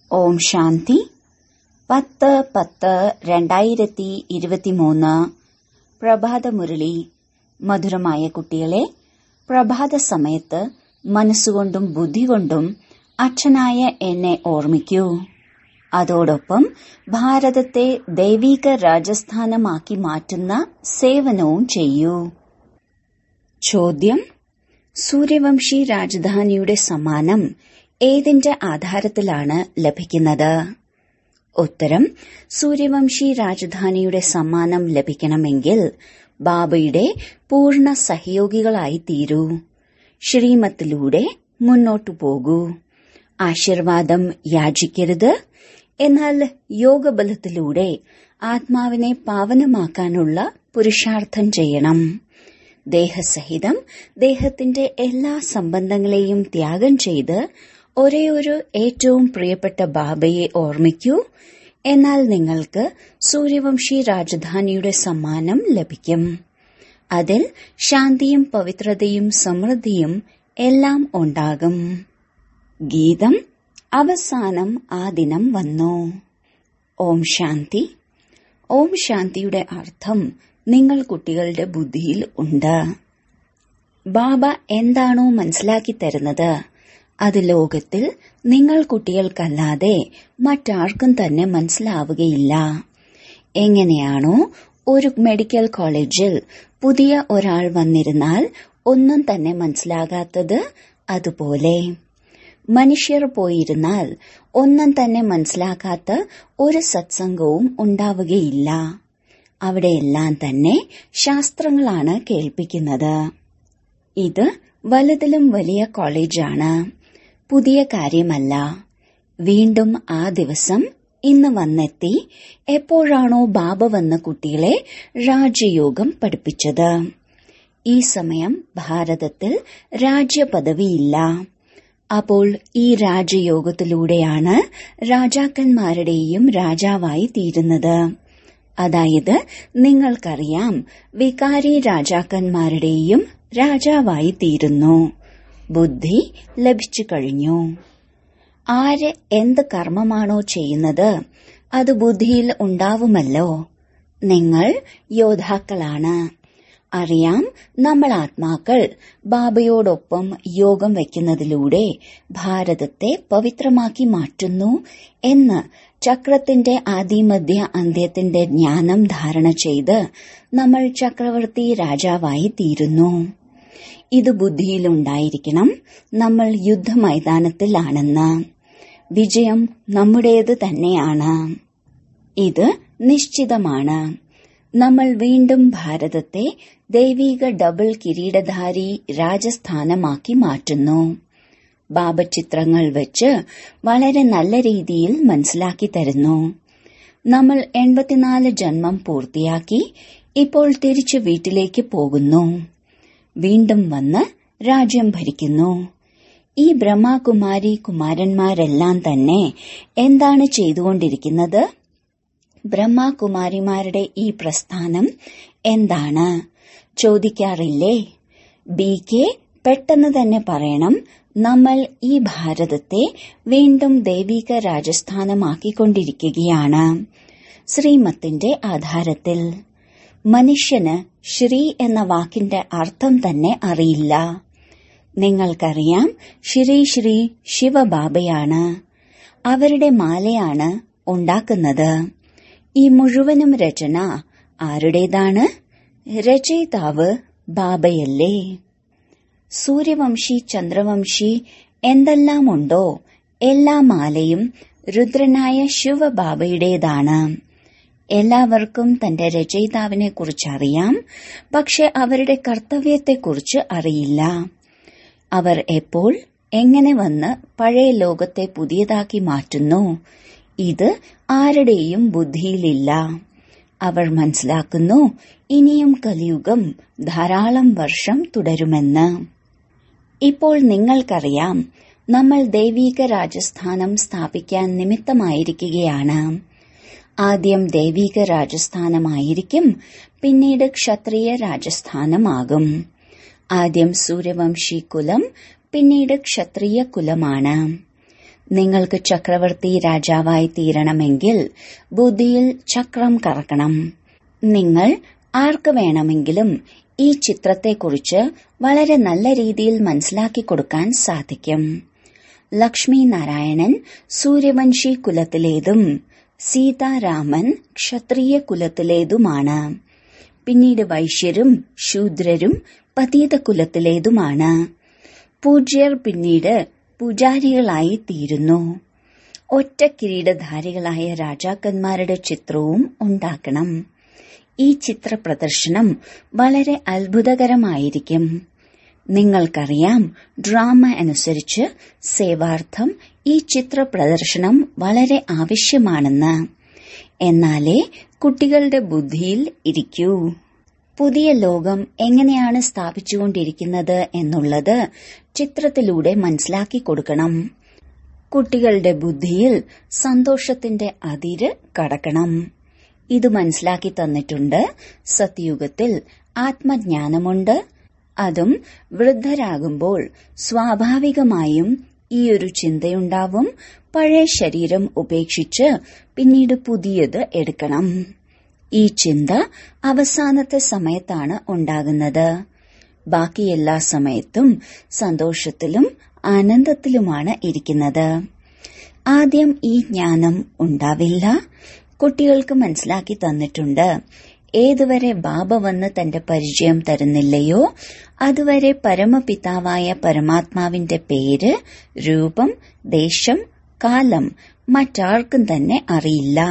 ഓം ശാന്തി പത്ത് പത്ത് രണ്ടായിരത്തി ഇരുപത്തിമൂന്ന് പ്രഭാതമുരളി മധുരമായ കുട്ടികളെ പ്രഭാത സമയത്ത് മനസ്സുകൊണ്ടും ബുദ്ധി കൊണ്ടും അച്ഛനായ എന്നെ ഓർമ്മിക്കൂ അതോടൊപ്പം ഭാരതത്തെ ദൈവിക രാജസ്ഥാനമാക്കി മാറ്റുന്ന സേവനവും ചെയ്യൂ ചോദ്യം സൂര്യവംശി രാജധാനിയുടെ സമ്മാനം ഏതിന്റെ ആധാരത്തിലാണ് ലഭിക്കുന്നത് ഉത്തരം സൂര്യവംശി രാജധാനിയുടെ സമ്മാനം ലഭിക്കണമെങ്കിൽ ബാബയുടെ പൂർണ്ണ സഹയോഗികളായി തീരൂ ശ്രീമത്തിലൂടെ മുന്നോട്ടു പോകൂ ആശീർവാദം യാചിക്കരുത് എന്നാൽ യോഗബലത്തിലൂടെ ആത്മാവിനെ പാവനമാക്കാനുള്ള പുരുഷാർത്ഥം ചെയ്യണം ദേഹസഹിതം ദേഹത്തിന്റെ എല്ലാ സംബന്ധങ്ങളെയും ത്യാഗം ചെയ്ത് ഒരേയൊരു ഏറ്റവും പ്രിയപ്പെട്ട ബാബയെ ഓർമ്മിക്കൂ എന്നാൽ നിങ്ങൾക്ക് സൂര്യവംശി രാജധാനിയുടെ സമ്മാനം ലഭിക്കും അതിൽ ശാന്തിയും പവിത്രതയും സമൃദ്ധിയും എല്ലാം ഉണ്ടാകും ഗീതം അവസാനം ആ ദിനം വന്നു ഓം ശാന്തി ഓം ശാന്തിയുടെ അർത്ഥം നിങ്ങൾ കുട്ടികളുടെ ബുദ്ധിയിൽ ഉണ്ട് ബാബ എന്താണോ മനസ്സിലാക്കി തരുന്നത് അത് ലോകത്തിൽ നിങ്ങൾ കുട്ടികൾക്കല്ലാതെ മറ്റാർക്കും തന്നെ മനസ്സിലാവുകയില്ല എങ്ങനെയാണോ ഒരു മെഡിക്കൽ കോളേജിൽ പുതിയ ഒരാൾ വന്നിരുന്നാൽ ഒന്നും തന്നെ മനസ്സിലാകാത്തത് അതുപോലെ മനുഷ്യർ പോയിരുന്നാൽ ഒന്നും തന്നെ മനസ്സിലാക്കാത്ത ഒരു സത്സംഗവും ഉണ്ടാവുകയില്ല അവിടെയെല്ലാം തന്നെ ശാസ്ത്രങ്ങളാണ് കേൾപ്പിക്കുന്നത് ഇത് വലുതിലും വലിയ കോളേജാണ് പുതിയ കാര്യമല്ല വീണ്ടും ആ ദിവസം ഇന്ന് വന്നെത്തി എപ്പോഴാണോ ബാബ വന്ന കുട്ടികളെ രാജയോഗം പഠിപ്പിച്ചത് ഈ സമയം ഭാരതത്തിൽ രാജ്യപദവിയില്ല അപ്പോൾ ഈ രാജയോഗത്തിലൂടെയാണ് രാജാക്കന്മാരുടെയും രാജാവായി തീരുന്നത് അതായത് നിങ്ങൾക്കറിയാം വികാരി രാജാക്കന്മാരുടെയും രാജാവായി തീരുന്നു ബുദ്ധി ലഭിച്ചു കഴിഞ്ഞു ആര് എന്ത് കർമ്മമാണോ ചെയ്യുന്നത് അത് ബുദ്ധിയിൽ ഉണ്ടാവുമല്ലോ നിങ്ങൾ യോദ്ധാക്കളാണ് അറിയാം നമ്മൾ ആത്മാക്കൾ ബാബയോടൊപ്പം യോഗം വയ്ക്കുന്നതിലൂടെ ഭാരതത്തെ പവിത്രമാക്കി മാറ്റുന്നു എന്ന് ചക്രത്തിന്റെ ആദിമധ്യ അന്ത്യത്തിന്റെ ജ്ഞാനം ധാരണ ചെയ്ത് നമ്മൾ ചക്രവർത്തി രാജാവായി തീരുന്നു ഇത് ബുദ്ധിയിലുണ്ടായിരിക്കണം നമ്മൾ യുദ്ധമൈതാനത്തിലാണെന്ന് വിജയം നമ്മുടേത് തന്നെയാണ് ഇത് നിശ്ചിതമാണ് നമ്മൾ വീണ്ടും ഭാരതത്തെ ദൈവിക ഡബിൾ കിരീടധാരി രാജസ്ഥാനമാക്കി മാറ്റുന്നു ബാബ ചിത്രങ്ങൾ വെച്ച് വളരെ നല്ല രീതിയിൽ മനസ്സിലാക്കി തരുന്നു നമ്മൾ എൺപത്തിനാല് ജന്മം പൂർത്തിയാക്കി ഇപ്പോൾ തിരിച്ചു വീട്ടിലേക്ക് പോകുന്നു വീണ്ടും വന്ന് രാജ്യം ഭരിക്കുന്നു ഈ ബ്രഹ്മകുമാരി കുമാരന്മാരെല്ലാം തന്നെ എന്താണ് ചെയ്തുകൊണ്ടിരിക്കുന്നത് ബ്രഹ്മകുമാരിമാരുടെ ഈ പ്രസ്ഥാനം എന്താണ് ചോദിക്കാറില്ലേ ബി കെ പെട്ടെന്ന് തന്നെ പറയണം നമ്മൾ ഈ ഭാരതത്തെ വീണ്ടും ദൈവിക രാജസ്ഥാനമാക്കിക്കൊണ്ടിരിക്കുകയാണ് ശ്രീമത്തിന്റെ ആധാരത്തിൽ മനുഷ്യന് ശ്രീ എന്ന വാക്കിന്റെ അർത്ഥം തന്നെ അറിയില്ല നിങ്ങൾക്കറിയാം ശ്രീ ശ്രീ ശിവബാബയാണ് അവരുടെ മാലയാണ് ഉണ്ടാക്കുന്നത് ഈ മുഴുവനും രചന ആരുടേതാണ് രചയിതാവ് ബാബയല്ലേ സൂര്യവംശി ചന്ദ്രവംശി എന്തെല്ലാമുണ്ടോ എല്ലാ മാലയും രുദ്രനായ ശിവബാബയുടേതാണ് എല്ലാവർക്കും തന്റെ രചയിതാവിനെ കുറിച്ച് അറിയാം പക്ഷെ അവരുടെ കർത്തവ്യത്തെക്കുറിച്ച് അറിയില്ല അവർ എപ്പോൾ എങ്ങനെ വന്ന് പഴയ ലോകത്തെ പുതിയതാക്കി മാറ്റുന്നു ഇത് ആരുടെയും ബുദ്ധിയിലില്ല അവർ മനസ്സിലാക്കുന്നു ഇനിയും കലിയുഗം ധാരാളം വർഷം തുടരുമെന്ന് ഇപ്പോൾ നിങ്ങൾക്കറിയാം നമ്മൾ ദൈവീക രാജസ്ഥാനം സ്ഥാപിക്കാൻ നിമിത്തമായിരിക്കുകയാണ് ആദ്യം ദൈവീക രാജസ്ഥാനമായിരിക്കും പിന്നീട് ക്ഷത്രിയ രാജസ്ഥാനമാകും ആദ്യം സൂര്യവംശി കുലം പിന്നീട് ക്ഷത്രിയ കുലമാണ് നിങ്ങൾക്ക് ചക്രവർത്തി രാജാവായി തീരണമെങ്കിൽ ബുദ്ധിയിൽ ചക്രം കറക്കണം നിങ്ങൾ ആർക്ക് വേണമെങ്കിലും ഈ ചിത്രത്തെക്കുറിച്ച് വളരെ നല്ല രീതിയിൽ മനസ്സിലാക്കി കൊടുക്കാൻ സാധിക്കും ലക്ഷ്മി നാരായണൻ സൂര്യവംശി കുലത്തിലേതും സീതാരാമൻ ക്ഷത്രിയ കുലത്തിലേതുമാണ് പിന്നീട് വൈശ്യരും ശൂദ്രരും പതീത കുലത്തിലേതുമാണ് പൂജ്യർ പിന്നീട് പൂജാരികളായി തീരുന്നു ഒറ്റ കിരീടധാരികളായ രാജാക്കന്മാരുടെ ചിത്രവും ഉണ്ടാക്കണം ഈ ചിത്ര പ്രദർശനം വളരെ അത്ഭുതകരമായിരിക്കും നിങ്ങൾക്കറിയാം ഡ്രാമ അനുസരിച്ച് സേവാർത്ഥം ഈ ചിത്ര പ്രദർശനം വളരെ ആവശ്യമാണെന്ന് എന്നാലേ കുട്ടികളുടെ ബുദ്ധിയിൽ ഇരിക്കൂ പുതിയ ലോകം എങ്ങനെയാണ് സ്ഥാപിച്ചുകൊണ്ടിരിക്കുന്നത് എന്നുള്ളത് ചിത്രത്തിലൂടെ മനസ്സിലാക്കി കൊടുക്കണം കുട്ടികളുടെ ബുദ്ധിയിൽ സന്തോഷത്തിന്റെ അതിര് കടക്കണം ഇത് മനസ്സിലാക്കി തന്നിട്ടുണ്ട് സത്യുഗത്തിൽ ആത്മജ്ഞാനമുണ്ട് അതും വൃദ്ധരാകുമ്പോൾ സ്വാഭാവികമായും ഈ ഒരു ചിന്തയുണ്ടാവും പഴയ ശരീരം ഉപേക്ഷിച്ച് പിന്നീട് പുതിയത് എടുക്കണം ഈ ചിന്ത അവസാനത്തെ സമയത്താണ് ഉണ്ടാകുന്നത് ബാക്കി എല്ലാ സമയത്തും സന്തോഷത്തിലും ആനന്ദത്തിലുമാണ് ഇരിക്കുന്നത് ആദ്യം ഈ ജ്ഞാനം ഉണ്ടാവില്ല കുട്ടികൾക്ക് മനസ്സിലാക്കി തന്നിട്ടുണ്ട് ഏതുവരെ ബാബ വന്ന് തന്റെ പരിചയം തരുന്നില്ലയോ അതുവരെ പരമപിതാവായ പരമാത്മാവിന്റെ പേര് രൂപം ദേശം കാലം മറ്റാർക്കും തന്നെ അറിയില്ല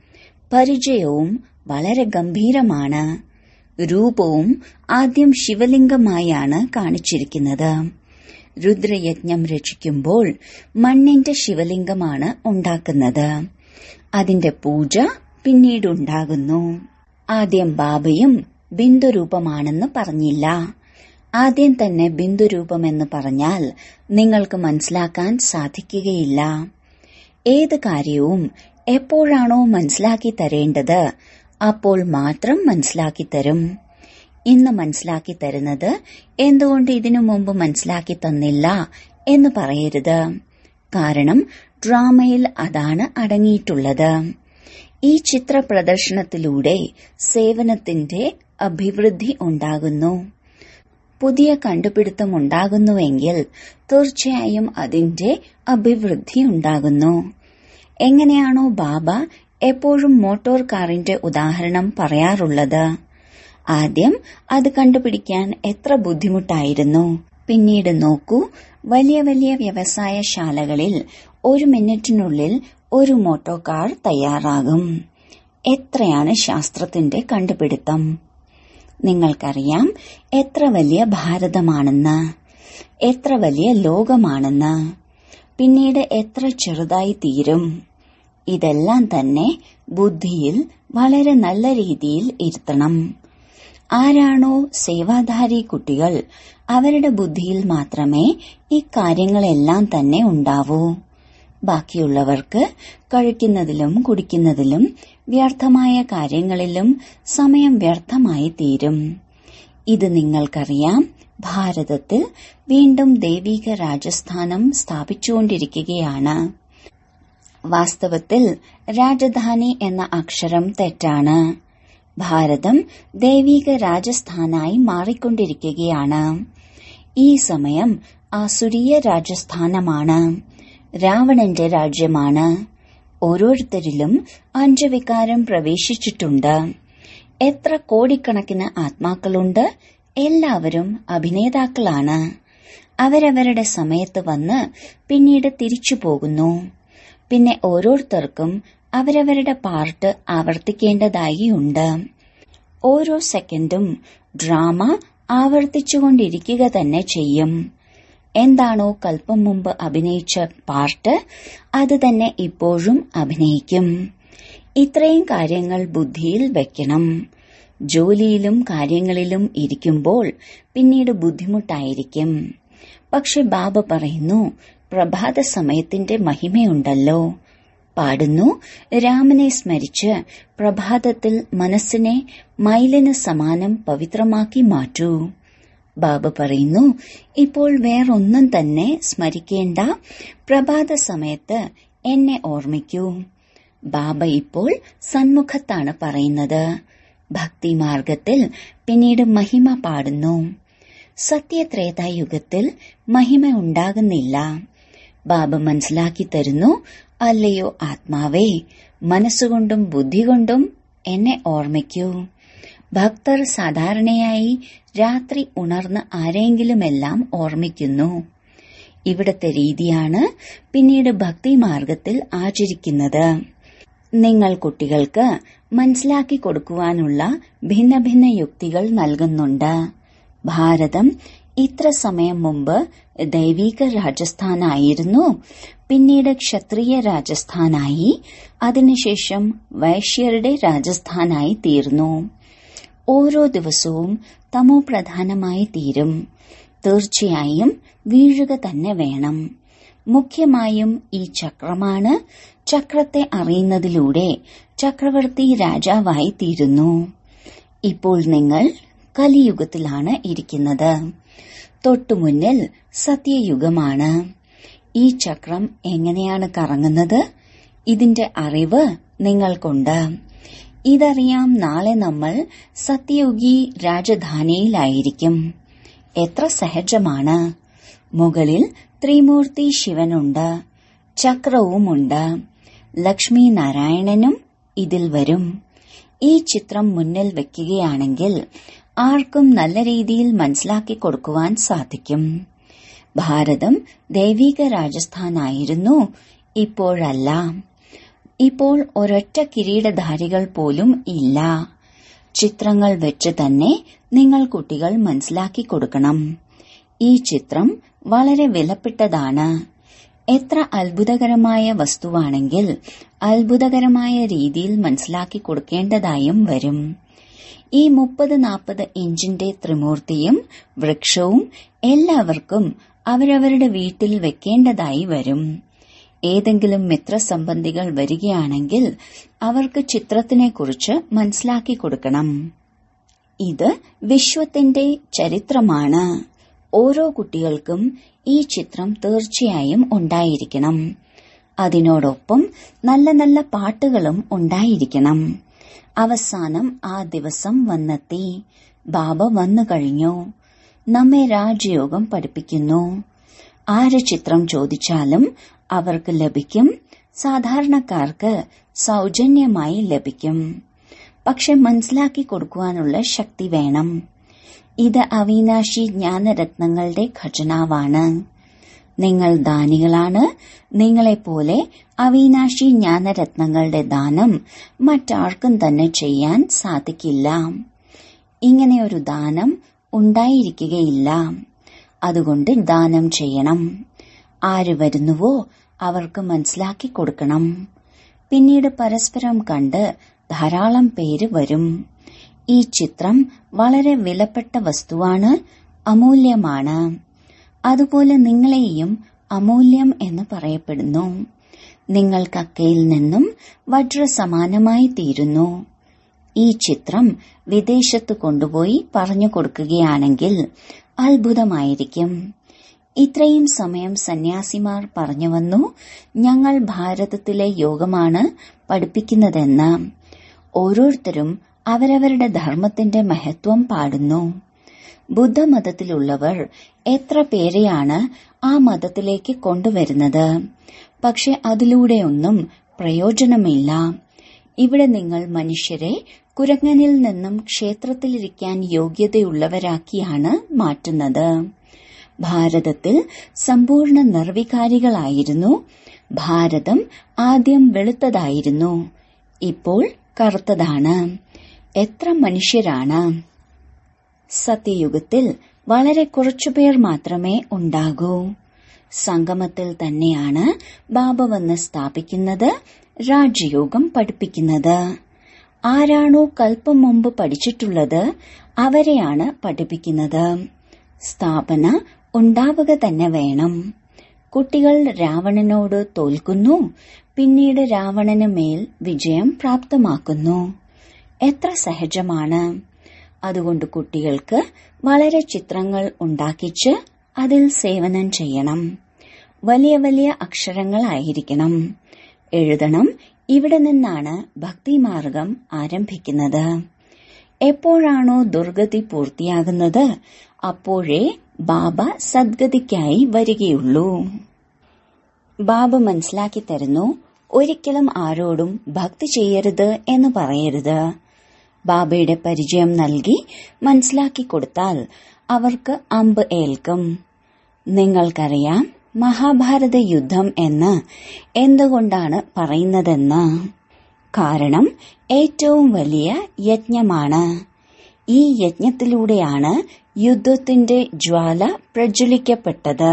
പരിചയവും വളരെ ഗംഭീരമാണ് രൂപവും ആദ്യം ശിവലിംഗമായാണ് കാണിച്ചിരിക്കുന്നത് രുദ്രയജ്ഞം രചിക്കുമ്പോൾ മണ്ണിന്റെ ശിവലിംഗമാണ് ഉണ്ടാക്കുന്നത് അതിന്റെ പൂജ പിന്നീട് ഉണ്ടാകുന്നു ആദ്യം ബാബയും ബിന്ദുരൂപമാണെന്ന് പറഞ്ഞില്ല ആദ്യം തന്നെ ബിന്ദുരൂപമെന്ന് പറഞ്ഞാൽ നിങ്ങൾക്ക് മനസ്സിലാക്കാൻ സാധിക്കുകയില്ല ഏത് കാര്യവും എപ്പോഴാണോ മനസ്സിലാക്കി തരേണ്ടത് അപ്പോൾ മാത്രം മനസ്സിലാക്കി തരും ഇന്ന് മനസ്സിലാക്കി തരുന്നത് എന്തുകൊണ്ട് ഇതിനു മുമ്പ് മനസ്സിലാക്കി തന്നില്ല എന്ന് പറയരുത് കാരണം ഡ്രാമയിൽ അതാണ് അടങ്ങിയിട്ടുള്ളത് ഈ ചിത്ര പ്രദർശനത്തിലൂടെ സേവനത്തിന്റെ അഭിവൃദ്ധി ഉണ്ടാകുന്നു പുതിയ കണ്ടുപിടുത്തം ഉണ്ടാകുന്നുവെങ്കിൽ തീർച്ചയായും അതിന്റെ അഭിവൃദ്ധി ഉണ്ടാകുന്നു എങ്ങനെയാണോ ബാബ എപ്പോഴും മോട്ടോർ കാറിന്റെ ഉദാഹരണം പറയാറുള്ളത് ആദ്യം അത് കണ്ടുപിടിക്കാൻ എത്ര ബുദ്ധിമുട്ടായിരുന്നു പിന്നീട് നോക്കൂ വലിയ വലിയ വ്യവസായശാലകളിൽ ഒരു മിനിറ്റിനുള്ളിൽ ഒരു മോട്ടോർ കാർ തയ്യാറാകും എത്രയാണ് ശാസ്ത്രത്തിന്റെ കണ്ടുപിടുത്തം നിങ്ങൾക്കറിയാം എത്ര വലിയ ഭാരതമാണെന്ന് എത്ര വലിയ ലോകമാണെന്ന് പിന്നീട് എത്ര ചെറുതായി തീരും ഇതെല്ലാം തന്നെ ബുദ്ധിയിൽ വളരെ നല്ല രീതിയിൽ ഇരുത്തണം ആരാണോ സേവാധാരി കുട്ടികൾ അവരുടെ ബുദ്ധിയിൽ മാത്രമേ ഈ കാര്യങ്ങളെല്ലാം തന്നെ ഉണ്ടാവൂ ബാക്കിയുള്ളവർക്ക് കഴിക്കുന്നതിലും കുടിക്കുന്നതിലും വ്യർത്ഥമായ കാര്യങ്ങളിലും സമയം വ്യർത്ഥമായി തീരും ഇത് നിങ്ങൾക്കറിയാം ഭാരതത്തിൽ വീണ്ടും ദൈവിക രാജസ്ഥാനം സ്ഥാപിച്ചുകൊണ്ടിരിക്കുകയാണ് വാസ്തവത്തിൽ രാജധാനി എന്ന അക്ഷരം തെറ്റാണ് ഭാരതം ദൈവിക രാജസ്ഥാനായി മാറിക്കൊണ്ടിരിക്കുകയാണ് ഈ സമയം ആസുരീയ രാജസ്ഥാനമാണ് രാവണന്റെ രാജ്യമാണ് ഓരോരുത്തരിലും അഞ്ച് വികാരം പ്രവേശിച്ചിട്ടുണ്ട് എത്ര കോടിക്കണക്കിന് ആത്മാക്കളുണ്ട് എല്ലാവരും അഭിനേതാക്കളാണ് അവരവരുടെ സമയത്ത് വന്ന് പിന്നീട് തിരിച്ചു പോകുന്നു പിന്നെ ഓരോരുത്തർക്കും അവരവരുടെ പാർട്ട് ആവർത്തിക്കേണ്ടതായി ഉണ്ട് ഓരോ സെക്കൻഡും ഡ്രാമ ആവർത്തിച്ചുകൊണ്ടിരിക്കുക തന്നെ ചെയ്യും എന്താണോ കൽപ്പം മുമ്പ് അഭിനയിച്ച പാർട്ട് അത് തന്നെ ഇപ്പോഴും അഭിനയിക്കും ഇത്രയും കാര്യങ്ങൾ ബുദ്ധിയിൽ വെക്കണം ജോലിയിലും കാര്യങ്ങളിലും ഇരിക്കുമ്പോൾ പിന്നീട് ബുദ്ധിമുട്ടായിരിക്കും പക്ഷെ ബാബ പറയുന്നു പ്രഭാത സമയത്തിന്റെ മഹിമയുണ്ടല്ലോ പാടുന്നു രാമനെ സ്മരിച്ച് പ്രഭാതത്തിൽ മനസ്സിനെ മൈലിന് സമാനം പവിത്രമാക്കി മാറ്റൂ ബാബ പറയുന്നു ഇപ്പോൾ വേറൊന്നും തന്നെ സ്മരിക്കേണ്ട പ്രഭാത സമയത്ത് എന്നെ ഓർമ്മിക്കൂ ബാബ ഇപ്പോൾ സന്മുഖത്താണ് പറയുന്നത് ഭക്തിമാർഗത്തിൽ പിന്നീട് മഹിമ പാടുന്നു സത്യത്രേതായുഗത്തിൽ മഹിമ ഉണ്ടാകുന്നില്ല ബാബ മനസ്സിലാക്കി തരുന്നു അല്ലയോ ആത്മാവേ മനസ്സുകൊണ്ടും ബുദ്ധി കൊണ്ടും എന്നെ ഓർമ്മിക്കൂ ഭക്തർ സാധാരണയായി രാത്രി ഉണർന്ന് ആരെങ്കിലുമെല്ലാം ഓർമ്മിക്കുന്നു ഇവിടത്തെ രീതിയാണ് പിന്നീട് ഭക്തിമാർഗത്തിൽ ആചരിക്കുന്നത് നിങ്ങൾ കുട്ടികൾക്ക് മനസ്സിലാക്കി കൊടുക്കുവാനുള്ള ഭിന്ന ഭിന്ന യുക്തികൾ നൽകുന്നുണ്ട് ഭാരതം ഇത്ര സമയം മുമ്പ് ദൈവിക രാജസ്ഥാനായിരുന്നു പിന്നീട് ക്ഷത്രിയ രാജസ്ഥാനായി അതിനുശേഷം വൈശ്യരുടെ രാജസ്ഥാനായി തീർന്നു ഓരോ ദിവസവും തമോ പ്രധാനമായി തീരും തീർച്ചയായും വീഴുക തന്നെ വേണം മുഖ്യമായും ഈ ചക്രമാണ് ചക്രത്തെ അറിയുന്നതിലൂടെ ചക്രവർത്തി രാജാവായി തീരുന്നു ഇപ്പോൾ നിങ്ങൾ കലിയുഗത്തിലാണ് ഇരിക്കുന്നത് തൊട്ടുമുന്നിൽ സത്യയുഗമാണ് ഈ ചക്രം എങ്ങനെയാണ് കറങ്ങുന്നത് ഇതിന്റെ അറിവ് നിങ്ങൾക്കുണ്ട് ഇതറിയാം നാളെ നമ്മൾ സത്യയുഗി രാജധാനിയിലായിരിക്കും എത്ര സഹജമാണ് മുകളിൽ ത്രിമൂർത്തി ശിവനുണ്ട് ചക്രവുമുണ്ട് ലക്ഷ്മി നാരായണനും ഇതിൽ വരും ഈ ചിത്രം മുന്നിൽ വെക്കുകയാണെങ്കിൽ ആർക്കും നല്ല രീതിയിൽ മനസ്സിലാക്കി കൊടുക്കുവാൻ സാധിക്കും ഭാരതം ദൈവിക രാജസ്ഥാനായിരുന്നു ഇപ്പോഴല്ല ഇപ്പോൾ ഒരൊറ്റ കിരീടധാരികൾ പോലും ഇല്ല ചിത്രങ്ങൾ വെച്ച് തന്നെ നിങ്ങൾ കുട്ടികൾ മനസ്സിലാക്കി കൊടുക്കണം ഈ ചിത്രം വളരെ വിലപ്പെട്ടതാണ് എത്ര അത്ഭുതകരമായ വസ്തുവാണെങ്കിൽ അത്ഭുതകരമായ രീതിയിൽ മനസ്സിലാക്കി കൊടുക്കേണ്ടതായും വരും ഈ മുപ്പത് നാൽപ്പത് ഇഞ്ചിന്റെ ത്രിമൂർത്തിയും വൃക്ഷവും എല്ലാവർക്കും അവരവരുടെ വീട്ടിൽ വെക്കേണ്ടതായി വരും ഏതെങ്കിലും മിത്രസംബന്ധികൾ വരികയാണെങ്കിൽ അവർക്ക് ചിത്രത്തിനെക്കുറിച്ച് മനസ്സിലാക്കി കൊടുക്കണം ഇത് വിശ്വത്തിന്റെ ചരിത്രമാണ് ഓരോ കുട്ടികൾക്കും ഈ ചിത്രം തീർച്ചയായും ഉണ്ടായിരിക്കണം അതിനോടൊപ്പം നല്ല നല്ല പാട്ടുകളും ഉണ്ടായിരിക്കണം അവസാനം ആ ദിവസം വന്നെത്തി ബാബ വന്നു കഴിഞ്ഞു നമ്മെ രാജയോഗം പഠിപ്പിക്കുന്നു ആര് ചിത്രം ചോദിച്ചാലും അവർക്ക് ലഭിക്കും സാധാരണക്കാർക്ക് സൗജന്യമായി ലഭിക്കും പക്ഷെ മനസ്സിലാക്കി കൊടുക്കുവാനുള്ള ശക്തി വേണം ഇത് അവിനാശി ജ്ഞാനരത്നങ്ങളുടെ ഖജനാവാണ് നിങ്ങൾ ദാനികളാണ് നിങ്ങളെപ്പോലെ അവിനാശി ജ്ഞാനരത്നങ്ങളുടെ ദാനം മറ്റാർക്കും തന്നെ ചെയ്യാൻ സാധിക്കില്ല ഇങ്ങനെയൊരു ദാനം ഉണ്ടായിരിക്കുകയില്ല അതുകൊണ്ട് ദാനം ചെയ്യണം ആര് വരുന്നുവോ അവർക്ക് മനസ്സിലാക്കി കൊടുക്കണം പിന്നീട് പരസ്പരം കണ്ട് ധാരാളം പേര് വരും ഈ ചിത്രം വളരെ വിലപ്പെട്ട വസ്തുവാണ് അമൂല്യമാണ് അതുപോലെ നിങ്ങളെയും അമൂല്യം എന്ന് പറയപ്പെടുന്നു നിങ്ങൾ കക്കയിൽ നിന്നും വജ്രസമാനമായി തീരുന്നു ഈ ചിത്രം വിദേശത്ത് കൊണ്ടുപോയി പറഞ്ഞു കൊടുക്കുകയാണെങ്കിൽ അത്ഭുതമായിരിക്കും ഇത്രയും സമയം സന്യാസിമാർ പറഞ്ഞു വന്നു ഞങ്ങൾ ഭാരതത്തിലെ യോഗമാണ് പഠിപ്പിക്കുന്നതെന്ന് ഓരോരുത്തരും അവരവരുടെ ധർമ്മത്തിന്റെ മഹത്വം പാടുന്നു ബുദ്ധമതത്തിലുള്ളവർ എത്ര പേരെയാണ് ആ മതത്തിലേക്ക് കൊണ്ടുവരുന്നത് പക്ഷെ അതിലൂടെയൊന്നും പ്രയോജനമില്ല ഇവിടെ നിങ്ങൾ മനുഷ്യരെ കുരങ്ങനിൽ നിന്നും ക്ഷേത്രത്തിലിരിക്കാൻ യോഗ്യതയുള്ളവരാക്കിയാണ് മാറ്റുന്നത് ഭാരതത്തിൽ സമ്പൂർണ്ണ നിർവികാരികളായിരുന്നു ഭാരതം ആദ്യം വെളുത്തതായിരുന്നു ഇപ്പോൾ കറുത്തതാണ് എത്ര മനുഷ്യരാണ് സത്യയുഗത്തിൽ വളരെ കുറച്ചുപേർ മാത്രമേ ഉണ്ടാകൂ സംഗമത്തിൽ തന്നെയാണ് ബാബ വന്ന് സ്ഥാപിക്കുന്നത് രാജയോഗം പഠിപ്പിക്കുന്നത് ആരാണോ കൽപ്പം മുമ്പ് പഠിച്ചിട്ടുള്ളത് അവരെയാണ് പഠിപ്പിക്കുന്നത് സ്ഥാപന ഉണ്ടാവുക തന്നെ വേണം കുട്ടികൾ രാവണനോട് തോൽക്കുന്നു പിന്നീട് രാവണന് മേൽ വിജയം പ്രാപ്തമാക്കുന്നു എത്ര സഹജമാണ് അതുകൊണ്ട് കുട്ടികൾക്ക് വളരെ ചിത്രങ്ങൾ ഉണ്ടാക്കിച്ച് അതിൽ സേവനം ചെയ്യണം വലിയ വലിയ അക്ഷരങ്ങളായിരിക്കണം എഴുതണം ഇവിടെ നിന്നാണ് ഭക്തിമാർഗം ആരംഭിക്കുന്നത് എപ്പോഴാണോ ദുർഗതി പൂർത്തിയാകുന്നത് അപ്പോഴേ ബാബ സദ്ഗതിക്കായി വരികയുള്ളൂ ബാബ മനസ്സിലാക്കി തരുന്നു ഒരിക്കലും ആരോടും ഭക്തി ചെയ്യരുത് എന്ന് പറയരുത് ബാബയുടെ പരിചയം നൽകി മനസ്സിലാക്കി കൊടുത്താൽ അവർക്ക് അമ്പ് ഏൽക്കും നിങ്ങൾക്കറിയാം മഹാഭാരത യുദ്ധം എന്ന് എന്തുകൊണ്ടാണ് പറയുന്നതെന്ന് കാരണം ഏറ്റവും വലിയ യജ്ഞമാണ് ഈ യജ്ഞത്തിലൂടെയാണ് യുദ്ധത്തിന്റെ ജ്വാല പ്രജ്വലിക്കപ്പെട്ടത്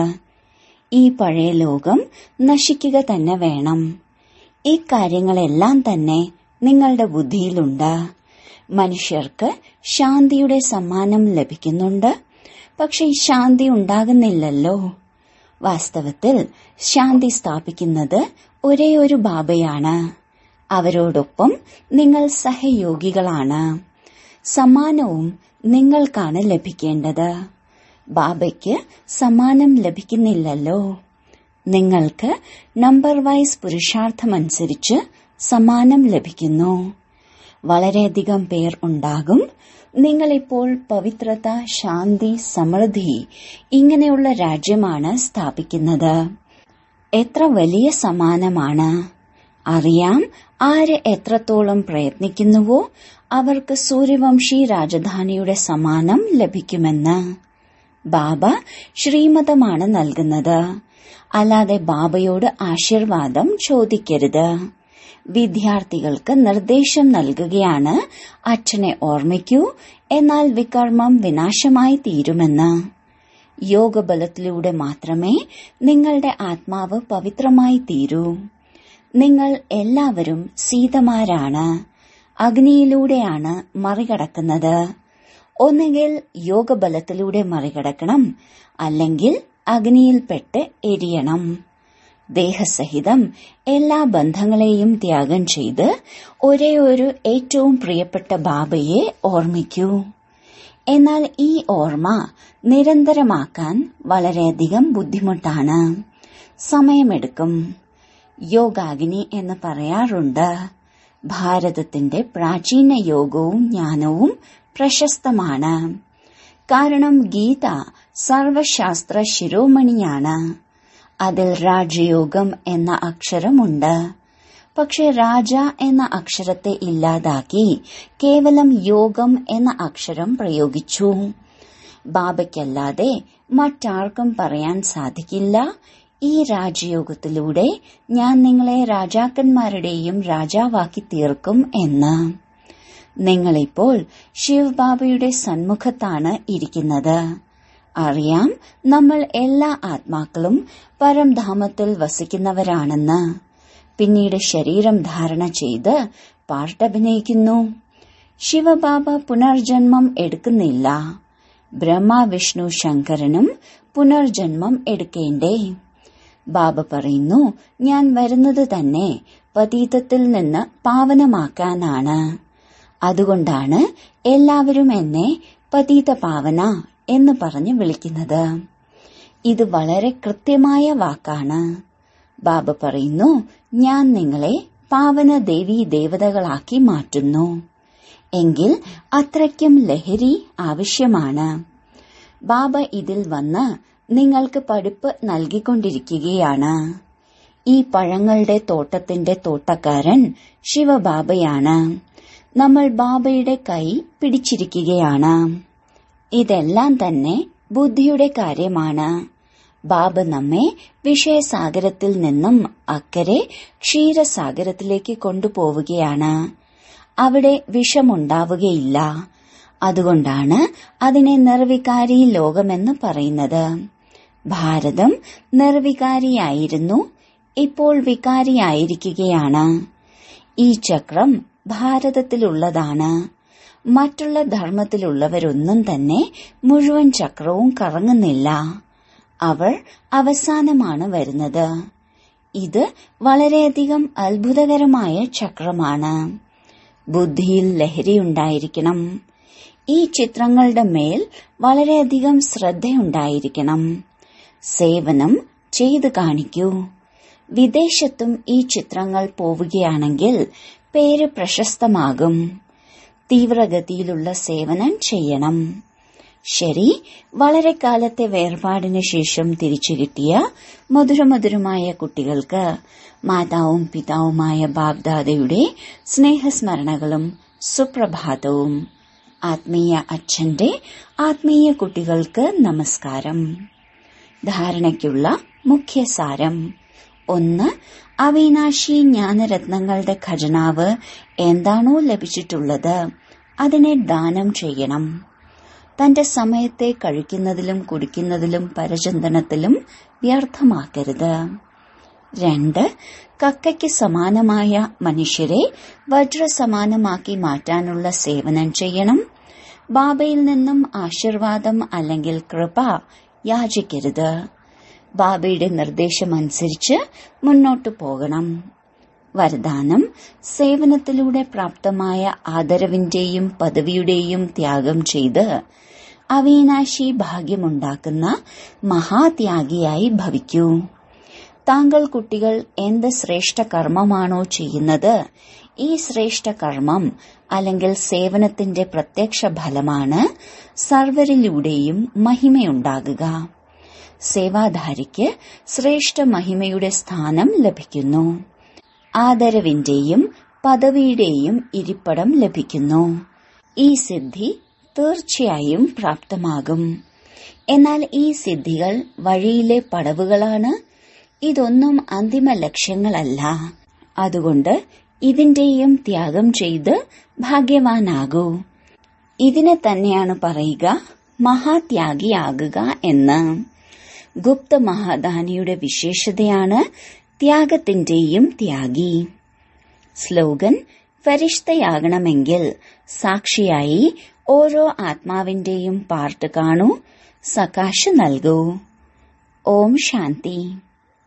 ഈ പഴയ ലോകം നശിക്കുക തന്നെ വേണം ഈ കാര്യങ്ങളെല്ലാം തന്നെ നിങ്ങളുടെ ബുദ്ധിയിലുണ്ട് മനുഷ്യർക്ക് ശാന്തിയുടെ സമ്മാനം ലഭിക്കുന്നുണ്ട് പക്ഷെ ഈ ശാന്തി ഉണ്ടാകുന്നില്ലല്ലോ വാസ്തവത്തിൽ ശാന്തി സ്ഥാപിക്കുന്നത് ഒരേ ഒരു ബാബയാണ് അവരോടൊപ്പം നിങ്ങൾ സഹയോഗികളാണ് സമ്മാനവും നിങ്ങൾക്കാണ് ലഭിക്കേണ്ടത് ബാബയ്ക്ക് സമ്മാനം ലഭിക്കുന്നില്ലല്ലോ നിങ്ങൾക്ക് നമ്പർ വൈസ് പുരുഷാർത്ഥമനുസരിച്ച് സമ്മാനം ലഭിക്കുന്നു വളരെയധികം പേർ ഉണ്ടാകും നിങ്ങളിപ്പോൾ പവിത്രത ശാന്തി സമൃദ്ധി ഇങ്ങനെയുള്ള രാജ്യമാണ് സ്ഥാപിക്കുന്നത് എത്ര വലിയ സമ്മാനമാണ് അറിയാം ആര് എത്രത്തോളം പ്രയത്നിക്കുന്നുവോ അവർക്ക് സൂര്യവംശി രാജധാനിയുടെ സമ്മാനം ലഭിക്കുമെന്ന് ബാബ ശ്രീമതമാണ് നൽകുന്നത് അല്ലാതെ ബാബയോട് ആശീർവാദം ചോദിക്കരുത് വിദ്യാർത്ഥികൾക്ക് നിർദ്ദേശം നൽകുകയാണ് അച്ഛനെ ഓർമ്മിക്കൂ എന്നാൽ വികർമ്മം വിനാശമായി തീരുമെന്ന് യോഗബലത്തിലൂടെ മാത്രമേ നിങ്ങളുടെ ആത്മാവ് പവിത്രമായി തീരൂ നിങ്ങൾ എല്ലാവരും സീതമാരാണ് അഗ്നിയിലൂടെയാണ് മറികടക്കുന്നത് ഒന്നുകിൽ യോഗബലത്തിലൂടെ മറികടക്കണം അല്ലെങ്കിൽ അഗ്നിയിൽപ്പെട്ട് എരിയണം ദേഹസഹിതം എല്ലാ ബന്ധങ്ങളെയും ത്യാഗം ചെയ്ത് ഒരേ ഒരു ഏറ്റവും പ്രിയപ്പെട്ട ബാബയെ ഓർമ്മിക്കൂ എന്നാൽ ഈ ഓർമ്മ നിരന്തരമാക്കാൻ വളരെയധികം ബുദ്ധിമുട്ടാണ് സമയമെടുക്കും യോഗാഗ്നി എന്ന് പറയാറുണ്ട് ഭാരതത്തിന്റെ പ്രാചീന യോഗവും ജ്ഞാനവും പ്രശസ്തമാണ് കാരണം ഗീത സർവശാസ്ത്ര ശിരോമണിയാണ് അതിൽ രാജയോഗം എന്ന അക്ഷരമുണ്ട് പക്ഷെ രാജ എന്ന അക്ഷരത്തെ ഇല്ലാതാക്കി കേവലം യോഗം എന്ന അക്ഷരം പ്രയോഗിച്ചു ബാബയ്ക്കല്ലാതെ മറ്റാർക്കും പറയാൻ സാധിക്കില്ല ഈ രാജയോഗത്തിലൂടെ ഞാൻ നിങ്ങളെ രാജാക്കന്മാരുടെയും രാജാവാക്കി തീർക്കും എന്ന് നിങ്ങളിപ്പോൾ ശിവ് ബാബയുടെ സന്മുഖത്താണ് ഇരിക്കുന്നത് അറിയാം നമ്മൾ എല്ലാ ആത്മാക്കളും പരംധാമത്തിൽ വസിക്കുന്നവരാണെന്ന് പിന്നീട് ശരീരം ധാരണ ചെയ്ത് പാട്ടഭിനയിക്കുന്നു ശിവബാബ പുനർജന്മം എടുക്കുന്നില്ല ബ്രഹ്മ വിഷ്ണു ശങ്കരനും പുനർജന്മം എടുക്കേണ്ടേ ബാബ പറയുന്നു ഞാൻ വരുന്നത് തന്നെ പതീതത്തിൽ നിന്ന് പാവനമാക്കാനാണ് അതുകൊണ്ടാണ് എല്ലാവരും എന്നെ പതീത പാവന എന്ന് പറഞ്ഞ് വിളിക്കുന്നത് ഇത് വളരെ കൃത്യമായ വാക്കാണ് ബാബ പറയുന്നു ഞാൻ നിങ്ങളെ പാവന ദേവീ ദേവതകളാക്കി മാറ്റുന്നു എങ്കിൽ അത്രയ്ക്കും ലഹരി ആവശ്യമാണ് ബാബ ഇതിൽ വന്ന് നിങ്ങൾക്ക് പഠിപ്പ് നൽകിക്കൊണ്ടിരിക്കുകയാണ് ഈ പഴങ്ങളുടെ തോട്ടത്തിന്റെ തോട്ടക്കാരൻ ശിവബാബയാണ് നമ്മൾ ബാബയുടെ കൈ പിടിച്ചിരിക്കുകയാണ് ഇതെല്ലാം തന്നെ ബുദ്ധിയുടെ കാര്യമാണ് ബാബ നമ്മെ വിഷയസാഗരത്തിൽ നിന്നും അക്കരെ ക്ഷീരസാഗരത്തിലേക്ക് കൊണ്ടുപോവുകയാണ് അവിടെ വിഷമുണ്ടാവുകയില്ല അതുകൊണ്ടാണ് അതിനെ നിർവികാരി ലോകമെന്ന് പറയുന്നത് ഭാരതം നിർവികാരിയായിരുന്നു ഇപ്പോൾ വികാരിയായിരിക്കുകയാണ് ഈ ചക്രം ഭാരതത്തിലുള്ളതാണ് മറ്റുള്ള ധർമ്മത്തിലുള്ളവരൊന്നും തന്നെ മുഴുവൻ ചക്രവും കറങ്ങുന്നില്ല അവർ അവസാനമാണ് വരുന്നത് ഇത് വളരെയധികം അത്ഭുതകരമായ ചക്രമാണ് ബുദ്ധിയിൽ ലഹരിയുണ്ടായിരിക്കണം ഈ ചിത്രങ്ങളുടെ മേൽ വളരെയധികം ശ്രദ്ധയുണ്ടായിരിക്കണം സേവനം ചെയ്തു കാണിക്കൂ വിദേശത്തും ഈ ചിത്രങ്ങൾ പോവുകയാണെങ്കിൽ പേര് പ്രശസ്തമാകും തീവ്രഗതിയിലുള്ള സേവനം ചെയ്യണം ശരി വളരെ കാലത്തെ വേർപാടിന് ശേഷം തിരിച്ചു കിട്ടിയ മധുരമധുരമായ കുട്ടികൾക്ക് മാതാവും പിതാവുമായ ബാബ്ദാദയുടെ സ്നേഹസ്മരണകളും സുപ്രഭാതവും ആത്മീയ അച്ഛന്റെ ആത്മീയ കുട്ടികൾക്ക് നമസ്കാരം ധാരണയ്ക്കുള്ള മുഖ്യസാരം ഒന്ന് അവിനാശി ജ്ഞാനരത്നങ്ങളുടെ ഖജനാവ് എന്താണോ ലഭിച്ചിട്ടുള്ളത് അതിനെ ദാനം ചെയ്യണം തന്റെ സമയത്തെ കഴിക്കുന്നതിലും കുടിക്കുന്നതിലും പരചന്ദനത്തിലും വ്യർത്ഥമാക്കരുത് രണ്ട് കക്കയ്ക്ക് സമാനമായ മനുഷ്യരെ വജ്രസമാനമാക്കി മാറ്റാനുള്ള സേവനം ചെയ്യണം ബാബയിൽ നിന്നും ആശീർവാദം അല്ലെങ്കിൽ കൃപ യാചിക്കരുത് ബാബയുടെ നിർദ്ദേശമനുസരിച്ച് മുന്നോട്ടു പോകണം വരദാനം സേവനത്തിലൂടെ പ്രാപ്തമായ ആദരവിന്റെയും പദവിയുടെയും ത്യാഗം ചെയ്ത് അവീനാശി ഭാഗ്യമുണ്ടാക്കുന്ന മഹാത്യാഗിയായി ഭവിക്കൂ താങ്കൾ കുട്ടികൾ എന്ത് ശ്രേഷ്ഠ കർമ്മമാണോ ചെയ്യുന്നത് ഈ ശ്രേഷ്ഠ കർമ്മം അല്ലെങ്കിൽ സേവനത്തിന്റെ പ്രത്യക്ഷ ഫലമാണ് സർവരിലൂടെയും മഹിമയുണ്ടാകുക സേവാധാരിക്ക് ശ്രേഷ്ഠ മഹിമയുടെ സ്ഥാനം ലഭിക്കുന്നു ആദരവിന്റെയും പദവിയുടെയും ഇരിപ്പടം ലഭിക്കുന്നു ഈ സിദ്ധി തീർച്ചയായും പ്രാപ്തമാകും എന്നാൽ ഈ സിദ്ധികൾ വഴിയിലെ പടവുകളാണ് ഇതൊന്നും അന്തിമ ലക്ഷ്യങ്ങളല്ല അതുകൊണ്ട് ഇതിന്റെയും ത്യാഗം ചെയ്ത് ഭാഗ്യവാനാകൂ ഇതിനെ തന്നെയാണ് പറയുക മഹാത്യാഗിയാകുക എന്ന് ഗുപ്ത മഹാദാനിയുടെ വിശേഷതയാണ് ത്യാഗത്തിന്റെയും ത്യാഗി സ്ലോഗൻ ഫരിഷ്തയാകണമെങ്കിൽ സാക്ഷിയായി ഓരോ ആത്മാവിന്റെയും പാർട്ട് കാണൂ സകാശ് നൽകൂ ഓം ശാന്തി